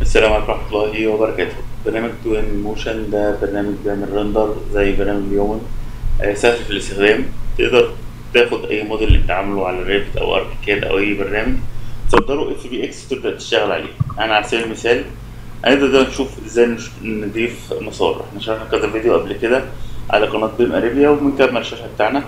السلام عليكم ورحمة الله وبركاته برنامج توين موشن ده برنامج بيعمل رندر زي برنامج اليومن آه، سهل في الاستخدام تقدر تاخد أي موديل أنت عامله على ريفت أو أركيكاد أو أي برنامج تصدره اف بي اكس وتبدأ تشتغل عليه أنا على سبيل المثال هنبدأ دلوقتي نشوف ازاي نش- نضيف مسار احنا شرحنا كذا فيديو قبل كده على قناة بيم اريبيا وبنكمل الشرح بتاعنا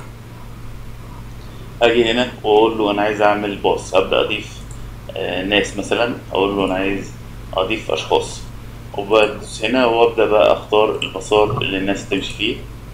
اجي هنا واقول له انا عايز اعمل باص ابدا اضيف آه، ناس مثلا اقول له انا عايز اضيف اشخاص وبدوس هنا وابدا بقى اختار المسار اللي الناس تمشي فيه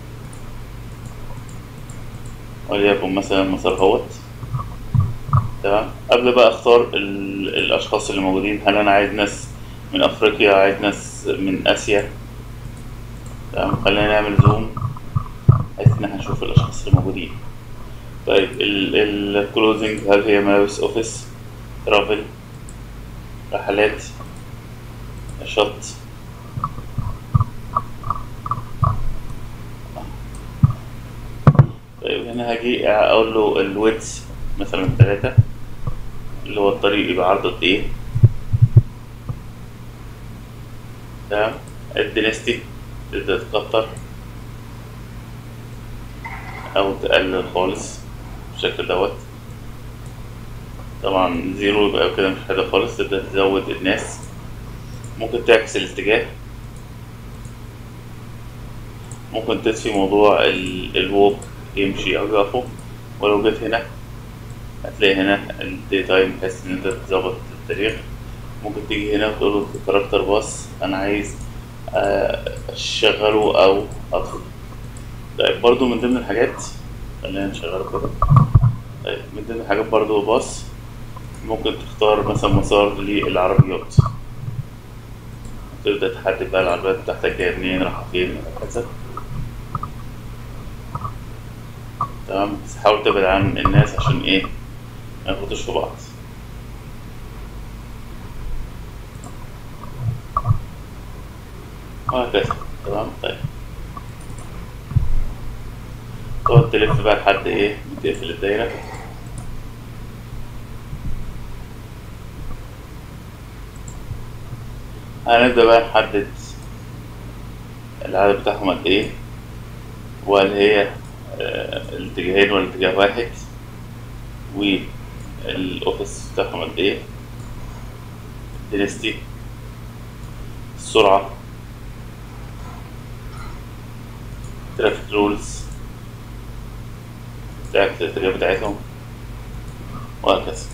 وليكن مثلا مسار اهوت تمام ابدا بقى اختار ال- الاشخاص اللي موجودين هل انا عايز ناس من افريقيا عايز ناس من اسيا تمام خلينا نعمل زوم بحيث ان احنا نشوف الاشخاص اللي موجودين طيب الكلوزنج هل هي ملابس اوفيس ترافل رحلات شط طيب هنا هاجي اقول له الويدث مثلا تلاتة اللي هو الطريق يبقى عرضه قد ايه تمام الدينستي تبدأ تكتر أو تقلل خالص بالشكل دوت طبعا زيرو يبقى كده مش حاجة خالص تبدأ تزود الناس ممكن تعكس الاتجاه ممكن تطفي موضوع ال- الووك يمشي أو يقفوا ولو جيت هنا هتلاقي هنا الدي تايم بحيث إن أنت تظبط التاريخ ممكن تيجي هنا وتقول له كاركتر باص أنا عايز آه، أشغله أو أطفي طيب برضو من ضمن الحاجات خلينا نشغله كده طيب من ضمن الحاجات برضو باص ممكن تختار مثلا مسار للعربيات تبدأ تحدد بقى العربيات بتاعتك جاية منين رايحة فين وهكذا تمام بس حاول تبعد عن الناس عشان ايه ما يخبطوش في بعض وهكذا تمام طيب تقعد تلف بقى لحد ايه تقفل الدايرة هنبدأ بقى نحدد العدد بتاعهم قد ايه وهل هي آه، الاتجاهين ولا اتجاه واحد والاوفيس بتاعهم قد ايه الدينستي السرعة ترافيك رولز تعكس الاتجاه بتاعتهم وهكذا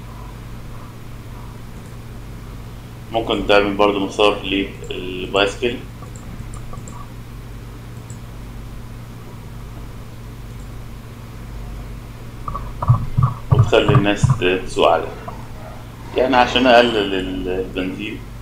ممكن تعمل برضو مسار للبايسكل وتخلي الناس تسوق عليه يعني عشان أقلل البنزين